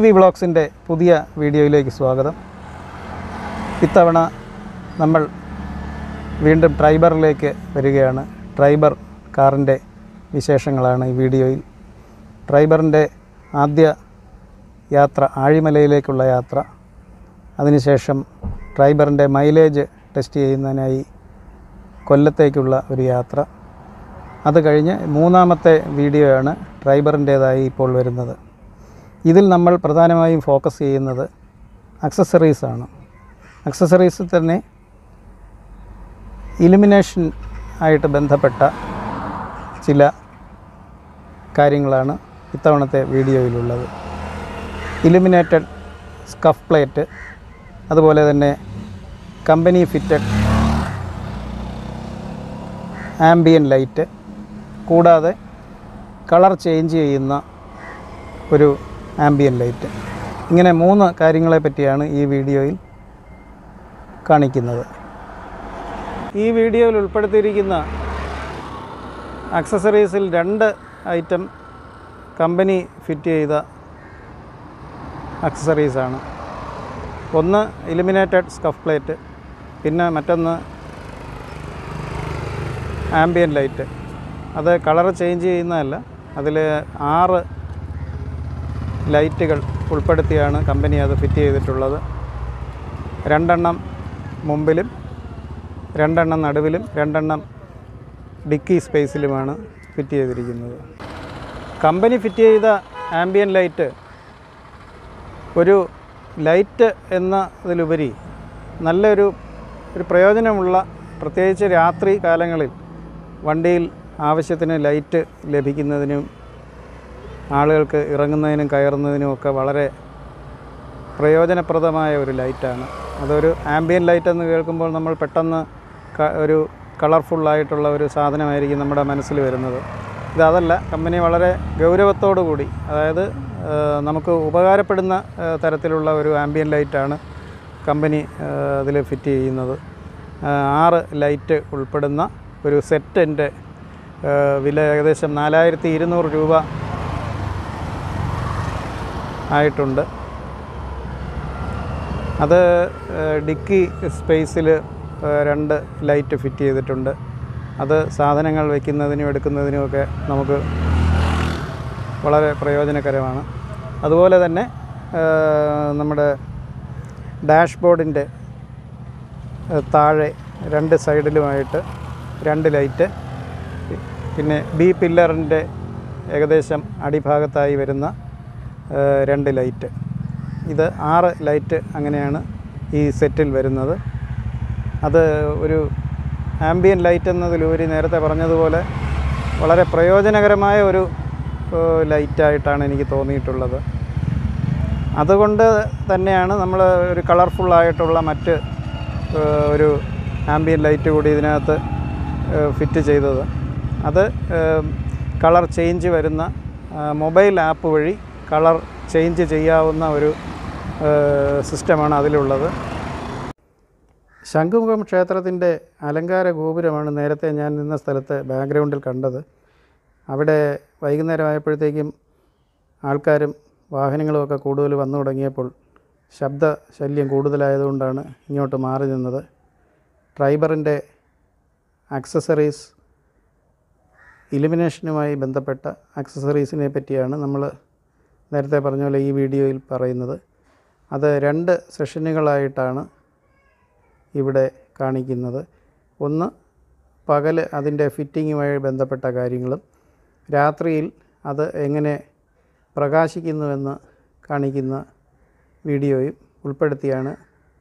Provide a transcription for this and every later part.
V വ്ളോഗ്സിൻ്റെ പുതിയ വീഡിയോയിലേക്ക് സ്വാഗതം ഇത്തവണ നമ്മൾ വീണ്ടും ട്രൈബറിലേക്ക് വരികയാണ് ട്രൈബർ കാറിൻ്റെ വിശേഷങ്ങളാണ് ഈ വീഡിയോയിൽ ട്രൈബറിൻ്റെ ആദ്യ യാത്ര ആഴിമലയിലേക്കുള്ള യാത്ര അതിനുശേഷം ട്രൈബറിൻ്റെ മൈലേജ് ടെസ്റ്റ് ചെയ്യുന്നതിനായി കൊല്ലത്തേക്കുള്ള ഒരു യാത്ര അത് കഴിഞ്ഞ് മൂന്നാമത്തെ വീഡിയോയാണ് ട്രൈബറിൻ്റേതായി ഇപ്പോൾ വരുന്നത് ഇതിൽ നമ്മൾ പ്രധാനമായും ഫോക്കസ് ചെയ്യുന്നത് അക്സസറീസാണ് അക്സസറീസിൽ തന്നെ ഇലുമിനേഷൻ ആയിട്ട് ബന്ധപ്പെട്ട ചില കാര്യങ്ങളാണ് ഇത്തവണത്തെ വീഡിയോയിലുള്ളത് ഇലുമിനേറ്റഡ് സ്കഫ് പ്ലേറ്റ് അതുപോലെ തന്നെ കമ്പനി ഫിറ്റഡ് ആംബിയൻ ലൈറ്റ് കൂടാതെ കളർ ചേഞ്ച് ചെയ്യുന്ന ഒരു ആംബിയൻ ലൈറ്റ് ഇങ്ങനെ മൂന്ന് കാര്യങ്ങളെ പറ്റിയാണ് ഈ വീഡിയോയിൽ കാണിക്കുന്നത് ഈ വീഡിയോയിൽ ഉൾപ്പെടുത്തിയിരിക്കുന്ന അക്സസറീസിൽ രണ്ട് ഐറ്റം കമ്പനി ഫിറ്റ് ചെയ്ത അക്സസറീസാണ് ഒന്ന് ഇലുമിനേറ്റഡ് സ്കഫ് പ്ലേറ്റ് പിന്നെ മറ്റൊന്ന് ആംബിയൻ ലൈറ്റ് അത് കളർ ചേഞ്ച് ചെയ്യുന്നതല്ല അതിൽ ആറ് ലൈറ്റുകൾ ഉൾപ്പെടുത്തിയാണ് കമ്പനി അത് ഫിറ്റ് ചെയ്തിട്ടുള്ളത് രണ്ടെണ്ണം മുമ്പിലും രണ്ടെണ്ണം നടുവിലും രണ്ടെണ്ണം ഡിക്കി സ്പേസിലുമാണ് ഫിറ്റ് ചെയ്തിരിക്കുന്നത് കമ്പനി ഫിറ്റ് ചെയ്ത ആംബിയൻ ലൈറ്റ് ഒരു ലൈറ്റ് എന്നതിലുപരി നല്ലൊരു ഒരു പ്രയോജനമുള്ള പ്രത്യേകിച്ച് രാത്രി കാലങ്ങളിൽ വണ്ടിയിൽ ആവശ്യത്തിന് ലൈറ്റ് ലഭിക്കുന്നതിനും ആളുകൾക്ക് ഇറങ്ങുന്നതിനും കയറുന്നതിനും ഒക്കെ വളരെ പ്രയോജനപ്രദമായ ഒരു ലൈറ്റാണ് അതൊരു ആംബിയൻ ലൈറ്റ് എന്ന് കേൾക്കുമ്പോൾ നമ്മൾ പെട്ടെന്ന് ക- ഒരു കളർഫുള്ളായിട്ടുള്ള ഒരു സാധനമായിരിക്കും നമ്മുടെ മനസ്സിൽ വരുന്നത് ഇത് അതല്ല കമ്പനി വളരെ ഗൗരവത്തോടു കൂടി അതായത് ആ, നമുക്ക് ഉപകാരപ്പെടുന്ന ആ, തരത്തിലുള്ള ഒരു ആംബിയൻ ലൈറ്റാണ് കമ്പനി അതിൽ ഫിറ്റ് ചെയ്യുന്നത് ആ, ആറ് ലൈറ്റ് ഉൾപ്പെടുന്ന ഒരു സെറ്റിൻ്റെ വില ഏകദേശം നാലായിരത്തി ഇരുന്നൂറ് രൂപ ആയിട്ടുണ്ട് അത് ഏഹ്, ഡിക്കി സ്പേസിൽ ഏഹ്, രണ്ട് ലൈറ്റ് ഫിറ്റ് ചെയ്തിട്ടുണ്ട് അത് സാധനങ്ങൾ വയ്ക്കുന്നതിനും എടുക്കുന്നതിനും ഒക്കെ നമുക്ക് വളരെ പ്രയോജനകരമാണ് അതുപോലെ തന്നെ ഏഹ്, നമ്മുടെ ഡാഷ്ബോർഡിൻ്റെ താഴെ രണ്ട് സൈഡിലുമായിട്ട് രണ്ട് ലൈറ്റ് പിന്നെ ബി പില്ലറിൻ്റെ ഏകദേശം അടിഭാഗത്തായി വരുന്ന ഏഹ്, രണ്ട് ലൈറ്റ് ഇത് ആറ് ലൈറ്റ് അങ്ങനെയാണ് ഈ സെറ്റിൽ വരുന്നത് അത് ഒരു ആംബിയൻ ലൈറ്റ് എന്നതിലുപരി നേരത്തെ പറഞ്ഞതുപോലെ വളരെ പ്രയോജനകരമായ ഒരു ഏഹ്, ലൈറ്റായിട്ടാണ് എനിക്ക് തോന്നിയിട്ടുള്ളത് അതുകൊണ്ട് തന്നെയാണ് നമ്മൾ ഒരു കളർഫുള്ളായിട്ടുള്ള മറ്റ് ഏഹ്, ഒരു ആംബിയൻ ലൈറ്റ് കൂടി ഇതിനകത്ത് ഏഹ്, ഫിറ്റ് ചെയ്തത് അത് ഏഹ്, കളർ ചേഞ്ച് വരുന്ന ആ, മൊബൈൽ ആപ്പ് വഴി കളർ ചേഞ്ച് ചെയ്യാവുന്ന ഒരു ഏഹ്, സിസ്റ്റമാണ് അതിലുള്ളത് ശംഖുമുഖം ക്ഷേത്രത്തിൻ്റെ അലങ്കാര ഗോപുരമാണ് നേരത്തെ ഞാൻ നിന്ന സ്ഥലത്ത് ബാക്ക്ഗ്രൗണ്ടിൽ കണ്ടത് അവിടെ വൈകുന്നേരമായപ്പോഴത്തേക്കും ആൾക്കാരും വാഹനങ്ങളും ഒക്കെ കൂടുതൽ വന്നു തുടങ്ങിയപ്പോൾ ശബ്ദ ശല്യം കൂടുതലായതുകൊണ്ടാണ് ഇങ്ങോട്ട് മാറി നിന്നത് ട്രൈബറിൻ്റെ ആക്സസറീസ് ഇലുമിനേഷനുമായി ബന്ധപ്പെട്ട ആക്സസറീസിനെ പറ്റിയാണ് നമ്മൾ നേരത്തെ പറഞ്ഞ പോലെ ഈ വീഡിയോയിൽ പറയുന്നത് അത് രണ്ട് സെഷനുകളായിട്ടാണ് ഇവിടെ കാണിക്കുന്നത് ഒന്ന് പകൽ അതിൻ്റെ ഫിറ്റിങ്ങുമായി ബന്ധപ്പെട്ട കാര്യങ്ങളും രാത്രിയിൽ അത് എങ്ങനെ പ്രകാശിക്കുന്നുവെന്ന് കാണിക്കുന്ന വീഡിയോയും ഉൾപ്പെടുത്തിയാണ്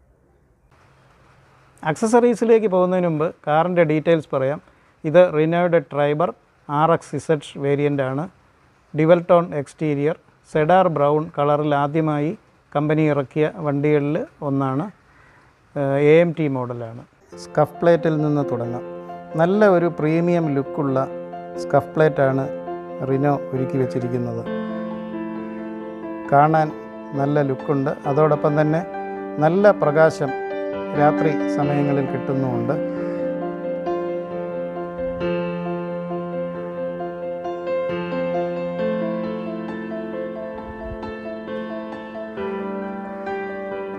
അക്സസറീസിലേക്ക് പോകുന്നതിന് മുമ്പ് കാറിൻ്റെ ഡീറ്റെയിൽസ് പറയാം ഇത് റിനോയുടെ Triber R X Z variant ആണ് dual tone exterior cedar brown കളറിൽ ആദ്യമായി കമ്പനി ഇറക്കിയ വണ്ടികളിൽ ഒന്നാണ് എ എം ടി മോഡലാണ് സ്കഫ് പ്ലേറ്റിൽ നിന്ന് തുടങ്ങാം നല്ല ഒരു പ്രീമിയം ലുക്കുള്ള സ്കഫ് പ്ലേറ്റാണ് റിനോ ഒരുക്കി വെച്ചിരിക്കുന്നത് കാണാൻ നല്ല ലുക്കുണ്ട് അതോടൊപ്പം തന്നെ നല്ല പ്രകാശം രാത്രി സമയങ്ങളിൽ കിട്ടുന്നുമുണ്ട്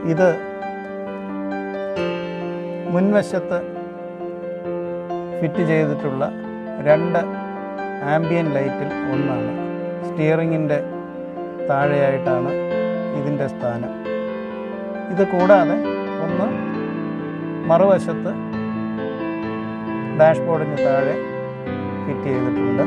ഇത് മുൻവശത്ത് ഫിറ്റ് ചെയ്തിട്ടുള്ള രണ്ട് ആംബിയൻ ലൈറ്റിൽ ഒന്നാണ് സ്റ്റിയറിങ്ങിൻ്റെ താഴെയായിട്ടാണ് ഇതിൻ്റെ സ്ഥാനം ഇത് കൂടാതെ ഒന്ന് മറുവശത്ത് ഡാഷ്ബോർഡിന് താഴെ ഫിറ്റ് ചെയ്തിട്ടുണ്ട്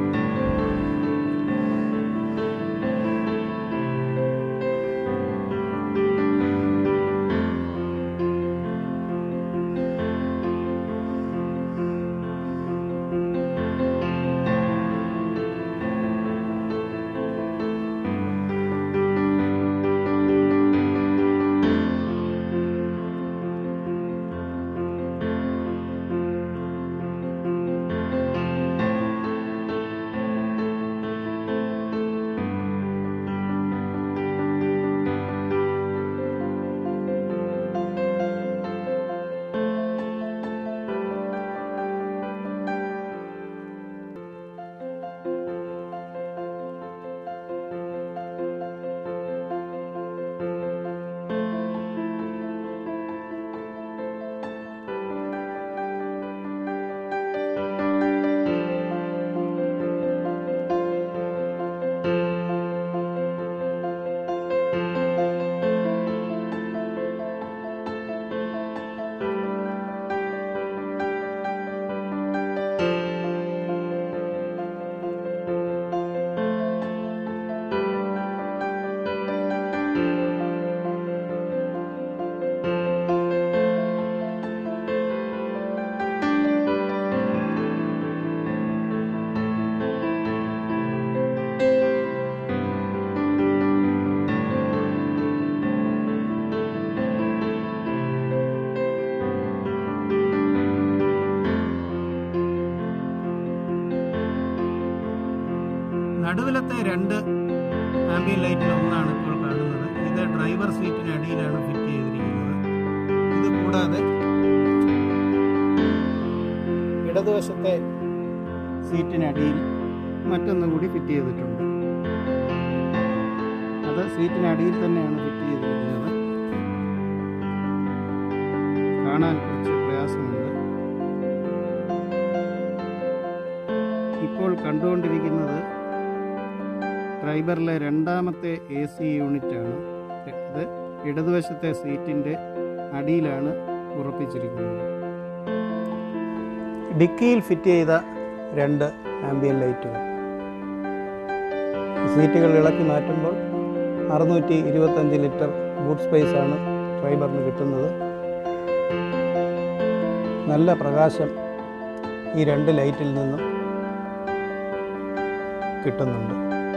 നടുവിലത്തെ രണ്ട് ആംബിയൻ ലൈറ്റിൽ ഒന്നാണ് ഇപ്പോൾ കാണുന്നത് ഇത് ഡ്രൈവർ സീറ്റിന് അടിയിലാണ് ഫിറ്റ് ചെയ്തിരിക്കുന്നത് ഇത് കൂടാതെ ഇടതുവശത്തെ സീറ്റിനടിയിൽ മറ്റൊന്നും കൂടി ഫിറ്റ് ചെയ്തിട്ടുണ്ട് അത് സീറ്റിനടിയിൽ തന്നെയാണ് ഫിറ്റ് ചെയ്തിരിക്കുന്നത് കാണാൻ കുറച്ച് പ്രയാസമുണ്ട് ഇപ്പോൾ കണ്ടുകൊണ്ടിരിക്കുന്നത് ഡ്രൈവറിലെ രണ്ടാമത്തെ എ സി യൂണിറ്റാണ് ഇത് ഇടതുവശത്തെ സീറ്റിൻ്റെ അടിയിലാണ് ഉറപ്പിച്ചിരിക്കുന്നത് ഡിക്കിയിൽ ഫിറ്റ് ചെയ്ത രണ്ട് ആംബിയൻ ലൈറ്റുകൾ സീറ്റുകൾ ഇളക്കി മാറ്റുമ്പോൾ അറുന്നൂറ്റി ഇരുപത്തഞ്ച് ലിറ്റർ ബൂട്ട് സ്പേസ് ആണ് ഡ്രൈവറിന് കിട്ടുന്നത് നല്ല പ്രകാശം ഈ രണ്ട് ലൈറ്റിൽ നിന്നും കിട്ടുന്നുണ്ട്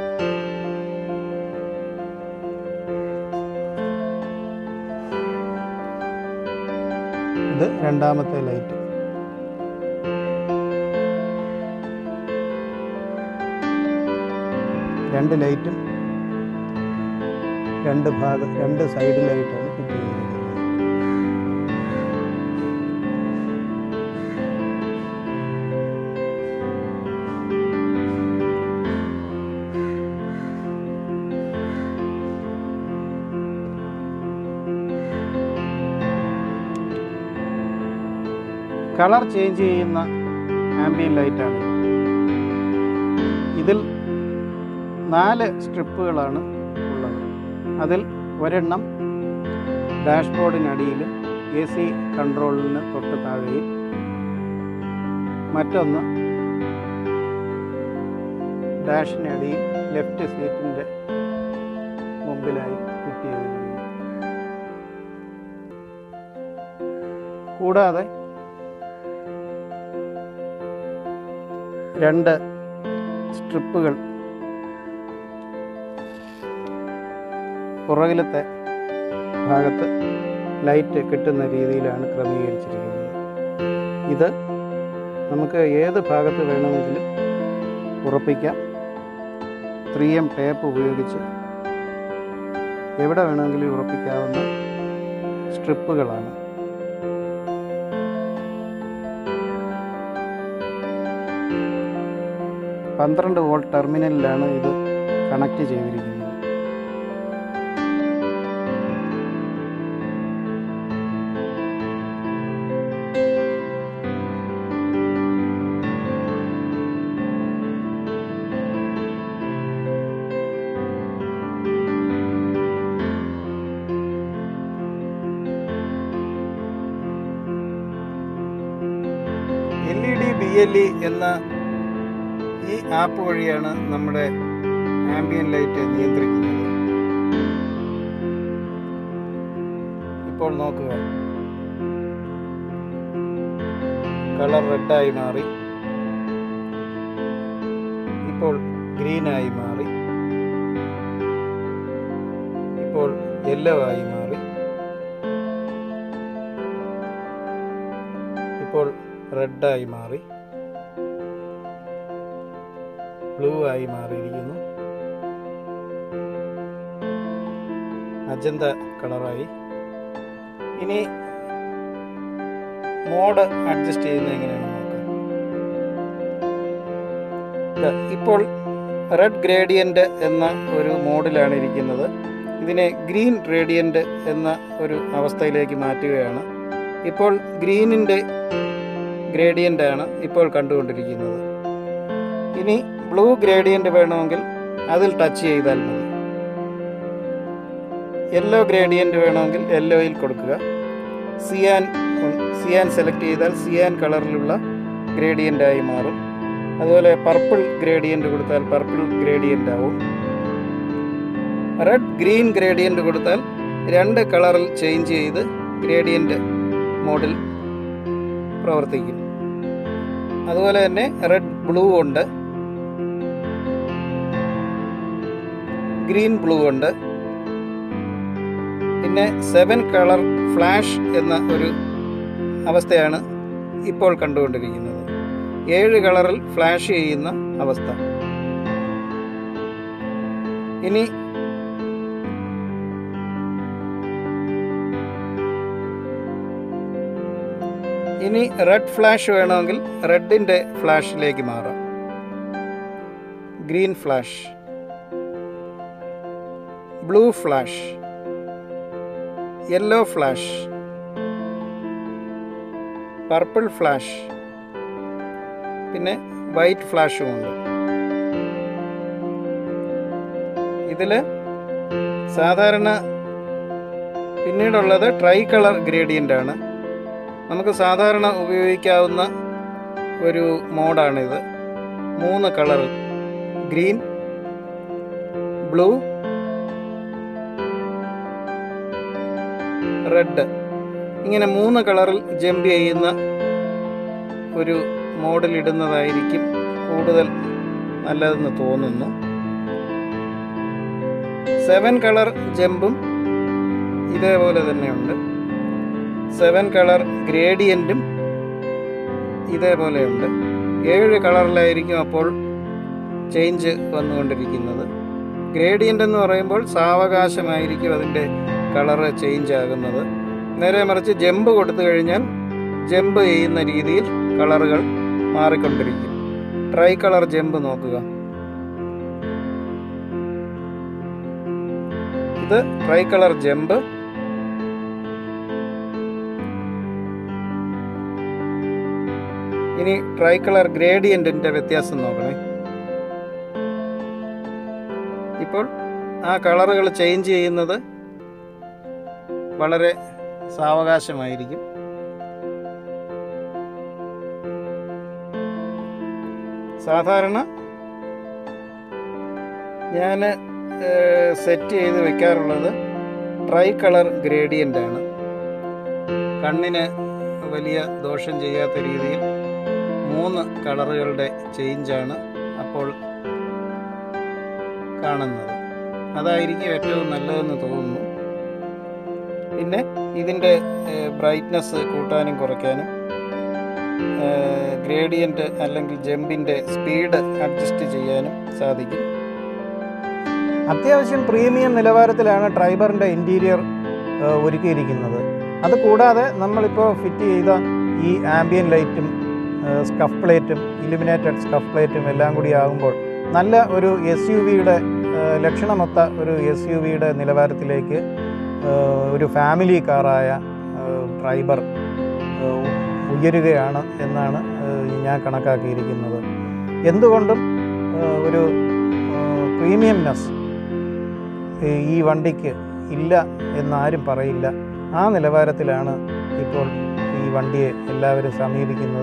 ഇത് രണ്ടാമത്തെ ലൈറ്റ് രണ്ട് ലൈറ്റും രണ്ട് ഭാഗം രണ്ട് സൈഡിലായിട്ടാണ് ഫിറ്റ് ചെയ്തിരിക്കുന്നത് കളർ ചേഞ്ച് ചെയ്യുന്ന ആംബിയൻ ലൈറ്റാണ് ഇതിൽ നാല് സ്ട്രിപ്പുകളാണ് ഉള്ളത് അതിൽ ഒരെണ്ണം ഡാഷ്ബോർഡിനടിയിലും എ സി കൺട്രോളിന് തൊട്ട് താഴെയും മറ്റൊന്ന് ഡാഷിനടിയിൽ ലെഫ്റ്റ് സീറ്റിൻ്റെ മുമ്പിലായി ഫിറ്റ് ചെയ്തിരിക്കുന്നു കൂടാതെ രണ്ട് സ്ട്രിപ്പുകൾ പുറകിലത്തെ ഭാഗത്ത് ലൈറ്റ് കിട്ടുന്ന രീതിയിലാണ് ക്രമീകരിച്ചിരിക്കുന്നത് ഇത് നമുക്ക് ഏത് ഭാഗത്ത് വേണമെങ്കിലും ഉറപ്പിക്കാം ത്രീ എം ടേപ്പ് ഉപയോഗിച്ച് എവിടെ വേണമെങ്കിലും ഉറപ്പിക്കാവുന്ന സ്ട്രിപ്പുകളാണ് പന്ത്രണ്ട് വോൾട്ട് ടെർമിനലിലാണ് ഇത് കണക്ട് ചെയ്തിരിക്കുന്നത് എൽ ഇ എന്ന ഈ ആപ്പ് വഴിയാണ് നമ്മുടെ ആംബിയൻ ലൈറ്റ് നിയന്ത്രിക്കുന്നത് ഇപ്പോൾ നോക്കുക കളർ റെഡായി മാറി ഇപ്പോൾ ഗ്രീനായി മാറി ഇപ്പോൾ യെല്ലോ ആയി മാറി ഇപ്പോൾ റെഡായി മാറി ബ്ലൂ ആയി മാറിയിരിക്കുന്നു അജന്ത കളറായി ഇനി മോഡ് അഡ്ജസ്റ്റ് ചെയ്യുന്നത് എങ്ങനെയാണെന്ന് നോക്കാം ദാ ഇപ്പോൾ റെഡ് ഗ്രേഡിയൻ്റ് എന്ന ഒരു മോഡിലാണ് ഇരിക്കുന്നത് ഇതിനെ ഗ്രീൻ റേഡിയൻ്റ് എന്ന ഒരു അവസ്ഥയിലേക്ക് മാറ്റുകയാണ് ഇപ്പോൾ ഗ്രീനിൻ്റെ ഗ്രേഡിയൻ്റ് ആണ് ഇപ്പോൾ കണ്ടുകൊണ്ടിരിക്കുന്നത് ഇനി ബ്ലൂ ഗ്രേഡിയൻ്റ് വേണമെങ്കിൽ അതിൽ ടച്ച് ചെയ്താൽ മതി യെല്ലോ ഗ്രേഡിയൻ്റ് വേണമെങ്കിൽ യെല്ലോയിൽ കൊടുക്കുക സിയാൻ സിയാൻ സെലക്ട് ചെയ്താൽ സിയാൻ കളറിലുള്ള ഗ്രേഡിയൻ്റ് ആയി മാറും അതുപോലെ പർപ്പിൾ ഗ്രേഡിയൻ്റ് കൊടുത്താൽ പർപ്പിൾ ഗ്രേഡിയൻ്റ് ആവും റെഡ് ഗ്രീൻ ഗ്രേഡിയൻ്റ് കൊടുത്താൽ രണ്ട് കളറിൽ ചേഞ്ച് ചെയ്ത് ഗ്രേഡിയൻ്റ് മോഡിൽ പ്രവർത്തിക്കും അതുപോലെ തന്നെ റെഡ് ബ്ലൂ ഉണ്ട് ഗ്രീൻ ബ്ലൂ ഉണ്ട് പിന്നെ സെവൻ കളർ ഫ്ലാഷ് എന്ന ഒരു അവസ്ഥയാണ് ഇപ്പോൾ കണ്ടുകൊണ്ടിരിക്കുന്നത് ഏഴ് കളറിൽ ഫ്ലാഷ് ചെയ്യുന്ന അവസ്ഥ ഇനി ഇനി റെഡ് ഫ്ലാഷ് വേണമെങ്കിൽ റെഡിൻ്റെ ഫ്ലാഷിലേക്ക് മാറാം green flash blue flash yellow flash purple flash പിന്നെ വൈറ്റ് ഫ്ലാഷും ഉണ്ട് ഇതിൽ സാധാരണ പിന്നീടുള്ളത് ട്രൈ കളർ ഗ്രേഡിയൻ്റ് ആണ് നമുക്ക് സാധാരണ ഉപയോഗിക്കാവുന്ന ഒരു മോഡാണിത് മൂന്ന് കളർ ഗ്രീൻ ബ്ലൂ റെഡ് ഇങ്ങനെ മൂന്ന് കളറിൽ ജമ്പ് ചെയ്യുന്ന ഒരു മോഡൽ ഇടുന്നതായിരിക്കും കൂടുതൽ നല്ലതെന്ന് തോന്നുന്നു സെവൻ കളർ ജമ്പും ഇതേപോലെ തന്നെയുണ്ട് സെവൻ കളർ ഗ്രേഡിയൻറ്റും ഇതേപോലെയുണ്ട് ഏഴ് കളറിലായിരിക്കും അപ്പോൾ ചേഞ്ച് വന്നുകൊണ്ടിരിക്കുന്നത് ഗ്രേഡിയൻ്റ് എന്ന് പറയുമ്പോൾ സാവകാശമായിരിക്കും അതിൻ്റെ കളറ് ചേഞ്ച് ആകുന്നത് നേരെ മറിച്ച് ജമ്പ് കൊടുത്തു കഴിഞ്ഞാൽ ജമ്പ് ചെയ്യുന്ന രീതിയിൽ കളറുകൾ മാറിക്കൊണ്ടിരിക്കും ട്രൈ കളർ ജമ്പ് നോക്കുക ഇത് ട്രൈ കളർ ജമ്പ് ഇനി ട്രൈ കളർ ഗ്രേഡിയൻറ്റിൻ്റെ വ്യത്യാസം നോക്കണേ ഇപ്പോൾ ആ കളറുകൾ ചേഞ്ച് ചെയ്യുന്നത് വളരെ സാവകാശമായിരിക്കും സാധാരണ ഞാൻ സെറ്റ് ചെയ്ത് വെക്കാറുള്ളത് ട്രൈ കളർ ഗ്രേഡിയൻ്റ് ആണ് കണ്ണിന് വലിയ ദോഷം ചെയ്യാത്ത രീതിയിൽ മൂന്ന് കളറുകളുടെ ചേഞ്ചാണ് അപ്പോൾ കാണുന്നത് അതായിരിക്കും ഏറ്റവും നല്ലതെന്ന് തോന്നുന്നു പിന്നെ ഇതിൻ്റെ ബ്രൈറ്റ്നസ് കൂട്ടാനും കുറയ്ക്കാനും ഗ്രേഡിയൻ്റ് അല്ലെങ്കിൽ ജമ്പിൻ്റെ സ്പീഡ് അഡ്ജസ്റ്റ് ചെയ്യാനും സാധിക്കും അത്യാവശ്യം പ്രീമിയം നിലവാരത്തിലാണ് ട്രൈബറിൻ്റെ ഇൻറ്റീരിയർ ഒരുക്കിയിരിക്കുന്നത് അത് കൂടാതെ നമ്മളിപ്പോൾ ഫിറ്റ് ചെയ്ത ഈ ആംബിയൻ ലൈറ്റും സ്കഫ് പ്ലേറ്റും ഇലുമിനേറ്റഡ് സ്കഫ് പ്ലേറ്റും എല്ലാം കൂടി ആകുമ്പോൾ നല്ല ഒരു എസ് യു വിയുടെ ലക്ഷണമൊത്ത ഒരു എസ് യു വിയുടെ നിലവാരത്തിലേക്ക് ഒരു ഫാമിലി കാറായ ട്രൈബർ ഉയരുകയാണ് എന്നാണ് ഞാൻ കണക്കാക്കിയിരിക്കുന്നത് എന്തുകൊണ്ടും ഒരു പ്രീമിയംനെസ് ഈ വണ്ടിക്ക് ഇല്ല എന്നാരും പറയില്ല ആ നിലവാരത്തിലാണ് ഇപ്പോൾ ഈ വണ്ടിയെ എല്ലാവരും സമീപിക്കുന്നത്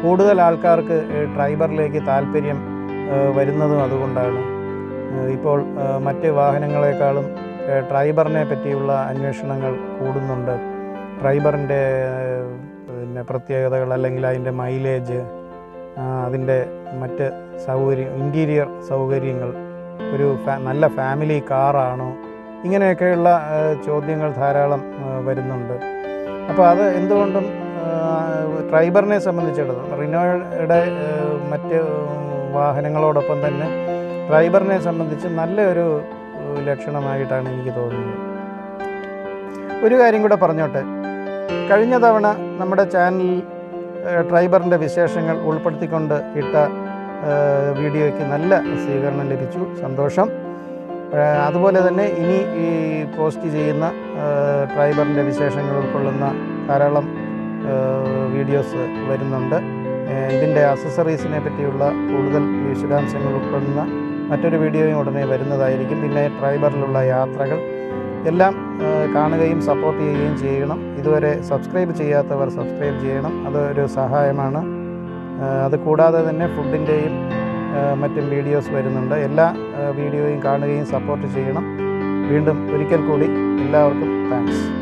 കൂടുതൽ ആൾക്കാർക്ക് ഏഹ്, ട്രൈബറിലേക്ക് താല്പര്യം ഏഹ്, വരുന്നതും അതുകൊണ്ടാണ് ഏഹ്, ഇപ്പോൾ ഏഹ്, മറ്റ് വാഹനങ്ങളെക്കാളും ഏഹ്, ട്രൈബറിനെ പറ്റിയുള്ള അന്വേഷണങ്ങൾ കൂടുന്നുണ്ട് ട്രൈബറിൻ്റെ ഏഹ്, പിന്നെ പ്രത്യേകതകൾ അല്ലെങ്കിൽ അതിൻ്റെ മൈലേജ് അതിൻ്റെ മറ്റ് സൗകര്യം ഇൻറ്റീരിയർ സൗകര്യങ്ങൾ ഒരു ഫാ നല്ല ഫാമിലി കാറാണോ ഇങ്ങനെയൊക്കെയുള്ള ഏഹ്, ചോദ്യങ്ങൾ ധാരാളം ഏഹ്, വരുന്നുണ്ട് അപ്പോൾ അത് എന്തുകൊണ്ടും ഏഹ്, ട്രൈബറിനെ സംബന്ധിച്ചിടത്തോളം റിനോയുടെ ഏഹ്, മറ്റ് വാഹനങ്ങളോടൊപ്പം തന്നെ ട്രൈബറിനെ സംബന്ധിച്ച് നല്ലൊരു ഏഹ്, ലക്ഷണമായിട്ടാണ് എനിക്ക് തോന്നുന്നത് ഒരു കാര്യം കൂടെ പറഞ്ഞോട്ടെ കഴിഞ്ഞ തവണ നമ്മുടെ ചാനലിൽ ഏഹ്, ട്രൈബറിൻ്റെ വിശേഷങ്ങൾ ഉൾപ്പെടുത്തിക്കൊണ്ട് ഇട്ട ഏഹ്, വീഡിയോയ്ക്ക് നല്ല സ്വീകരണം ലഭിച്ചു സന്തോഷം ഏഹ്, അതുപോലെ തന്നെ ഇനി ഈ പോസ്റ്റ് ചെയ്യുന്ന ഏഹ്, ട്രൈബറിൻ്റെ വിശേഷങ്ങൾ ഉൾക്കൊള്ളുന്ന ധാരാളം ഏഹ്, വീഡിയോസ് വരുന്നുണ്ട് ഏഹ്, ഇതിൻ്റെ അസസറീസിനെ പറ്റിയുള്ള കൂടുതൽ വിശദാംശങ്ങൾ ഉൾക്കൊള്ളുന്ന മറ്റൊരു വീഡിയോയും ഉടനെ വരുന്നതായിരിക്കും പിന്നെ ട്രൈബറിലുള്ള യാത്രകൾ എല്ലാം ഏഹ്, കാണുകയും സപ്പോർട്ട് ചെയ്യുകയും ചെയ്യണം ഇതുവരെ സബ്സ്ക്രൈബ് ചെയ്യാത്തവർ സബ്സ്ക്രൈബ് ചെയ്യണം അതൊരു സഹായമാണ് ഏഹ്, അത് കൂടാതെ തന്നെ ഫുഡിൻ്റെയും മറ്റും വീഡിയോസ് വരുന്നുണ്ട് എല്ലാ ഏഹ്, വീഡിയോയും കാണുകയും സപ്പോർട്ട് ചെയ്യണം വീണ്ടും ഒരിക്കൽ കൂടി എല്ലാവർക്കും താങ്ക്സ്